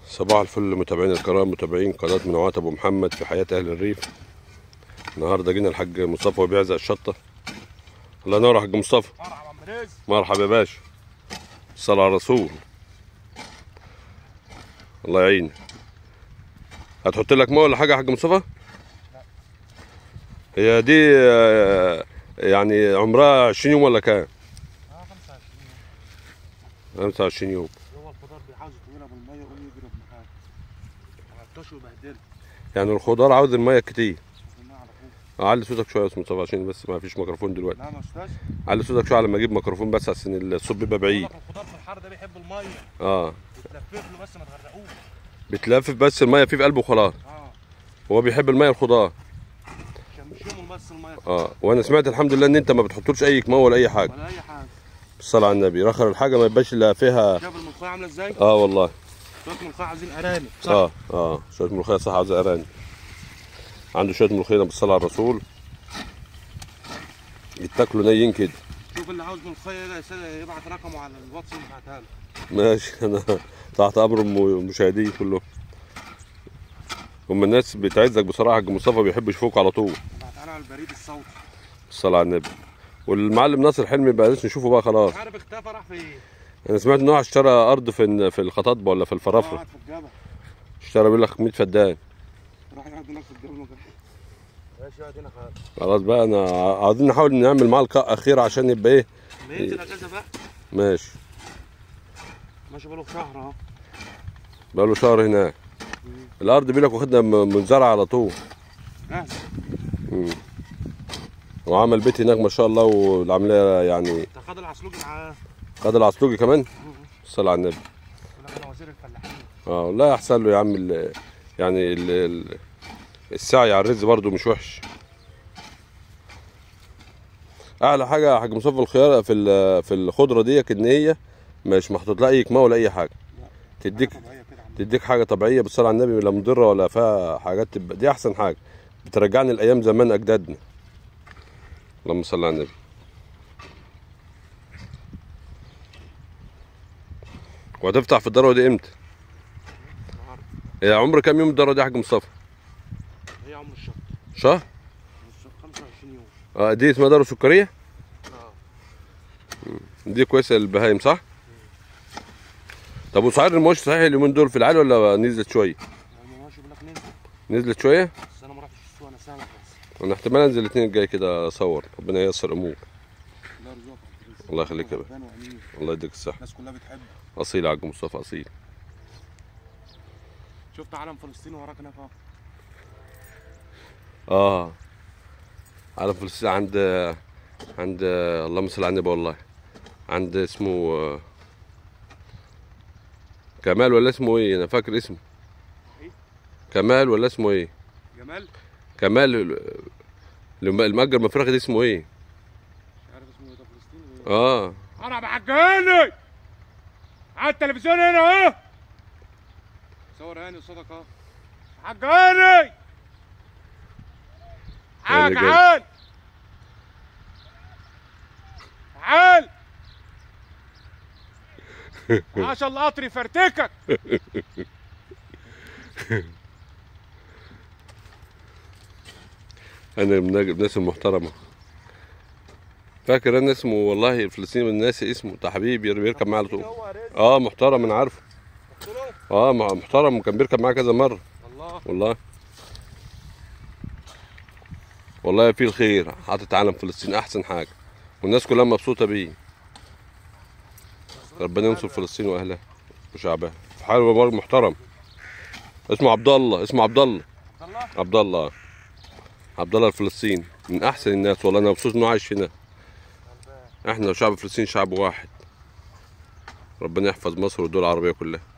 صباح الفل متابعينا الكرام متابعين قناة منوعات أبو محمد في حياة أهل الريف النهاردة جينا الحاج مصطفى وبيعزق الشطة الله ينور يا حاج مصطفى مرحبا عم رزق مرحبا يا باشا الصلاة على الرسول الله يعينك هتحط لك ماء ولا حاجة يا حاج مصطفى؟ هي دي آه، يعني عمرها 20 يوم ولا كام؟ اه 25 25 يوم هو الخضار بيعاوز يطويلها بالميه يقوم يجري بمحل ما عطوش وبهدله يعني الخضار عاوز المية كتير قلنا على طول علي صوتك شوية يا اسمه مصطفى عشان بس ما فيش ميكروفون دلوقتي لا ما استاذ علي صوتك شوية على ما اجيب ميكروفون بس عشان الصوت بيبقى بعيد الخضار في الحر ده بيحب الميه اه تلفف له بس ما تغرقوش بتلفف بس المية فيه في قلبه وخلاص اه هو بيحب المية الخضار عشان مش يوم بس الميه اه وانا سمعت الحمد لله ان انت ما بتحطلوش اي كمام ولا اي حاجه ولا اي حاجه بالصلاه على النبي رخر الحاجه ما يبقاش الا فيها شايف الملوخيه عامله ازاي؟ اه والله شويه ملوخيه عايزين ارانب صح؟ اه اه شويه ملوخيه صح عاوز ارانب عنده شويه ملوخيه بالصلاه على الرسول يتاكلوا نيين كده شوف اللي عاوز ملوخيه يلا يبعت رقمه على الواتس ونبعتها له ماشي انا تحت امر الم- المشاهدين كلهم هم الناس بتعزك بصراحه حاج مصطفى بيحب يشوفوك على طول بعتها له على البريد الصوتي بالصلاه على النبي والمعلم ناصر حلمي بقى لسه نشوفه بقى خلاص مش عارف اختفى راح فين انا سمعت ان هو اشترى ارض في في الخطاطبه ولا في الفرافره قاعد في الجبل اشترى بيقول لك 100 فدان راح يقعد هناك في الجبل مكان ماشي يقعد هنا خالص خلاص بقى انا ع- عاوزين نحاول نعمل معاه لقاء اخير عشان يبقى ايه ما ينزل اجازه بقى ماشي ماشي بقاله شهر اهو بقى له شهر هناك الارض بيقول لك واخدها م- منزرعه على طول جاهز مم. وعمل بيت هناك ما شاء الله والعمليه يعني انت خد العسلوجي معاه خد العسلوجي كمان الصلاه على النبي يقول لك انا وزير الفلاحين اه والله احسن له يا عم ال- يعني ال- ال- السعي على الرز برضه مش وحش اعلى حاجه يا حاج مصطفى الخيار في ال- في الخضره ديك ان هي مش محطوط لها اي كماء ولا اي حاجه تديك طبيعيه كده عم تديك حاجه طبيعيه بالصلاه على النبي لا مضره ولا فيها حاجات تبقى دي احسن حاجه بترجعني لايام زمان اجدادنا اللهم صل على النبي وهتفتح في الدروه دي امتى؟ النهارده يا عمر كام يوم الدروه دي يا حاج مصطفى؟ هي عم الشط شهر؟ الشط 25 يوم اه دي اسمها دروه سكريه؟ اه دي كويسه للبهايم صح؟ طب وسعر المواشي صحيح اليومين دول في العالي ولا نزلت شويه؟ يعني ماشي بيقول لك ننزل نزلت شويه؟ بس انا ما رحتش السوق انا سامح بس انا احتمال انزل الاثنين الجاي كده اصور ربنا ييسر امور الله يرزقك يا عبد الرزاق. الله يخليك يا باشا. ربنا وأمين. الله يديك الصحه الناس كلها بتحبك اصيل يا عبد مصطفى اصيل شفت علم فلسطين وراك هناك اهو اه على فلسطين عند عند اللهم صل على النبي والله عند اسمه آه، كمال ولا اسمه ايه انا فاكر اسمه إيه؟ كمال ولا اسمه ايه جمال كمال ال- الم- المأجر مفرخ ده اسمه ايه مش عارف اسمه ايه ده فلسطين ولا اه انا بحجاني على التلفزيون هنا اهو صور هاني قصادك اهو حجاني هاني جاي. تعال تعال عشان القطر يفرتكك انا من الناس المحترمه فاكر انا اسمه والله فلسطين من الناس اسمه بتاع حبيبي بيركب معايا على طول هو رزق اه محترم انا عارفه قلت له اه مع- محترم وكان بيركب معايا كذا مره الله والله والله في الخير حاطط علم فلسطين احسن حاجه والناس كلها مبسوطه بيه ربنا ينصر فلسطين واهلها وشعبها في حال برضه محترم اسمه عبد الله اسمه عبد الله الله عبد الله عبد الله الفلسطيني من احسن الناس والله انا مبسوط انه عايش هنا احنا وشعب فلسطين شعب واحد ربنا يحفظ مصر والدول العربيه كلها